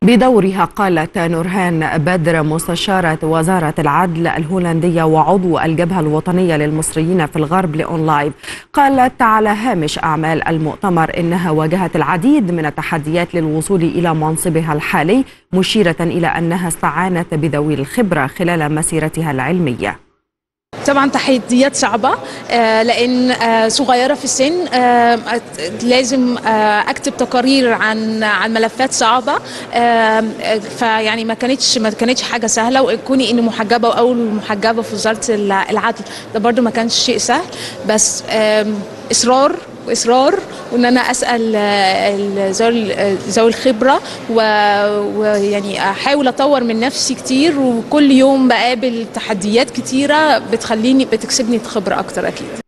بدورها قالت نورهان بدر مستشارة وزارة العدل الهولندية وعضو الجبهة الوطنية للمصريين في الغرب لأون لايف قالت على هامش أعمال المؤتمر إنها واجهت العديد من التحديات للوصول إلى منصبها الحالي مشيرة إلى أنها استعانت بذوي الخبرة خلال مسيرتها العلمية طبعا تحديات صعبه آه، لان آه، صغيره في السن آه، لازم اكتب تقارير عن عن ملفات صعبه فيعني ما كانتش ما كانتش حاجه سهله وكوني اني محجبه واول محجبه في وزاره العدل ده برده ما كانش شيء سهل بس اصرار واصرار وان انا اسال ذوي الخبره ويعني احاول اطور من نفسي كتير وكل يوم بقابل تحديات كتيره بتخليني بتكسبني خبره اكتر اكيد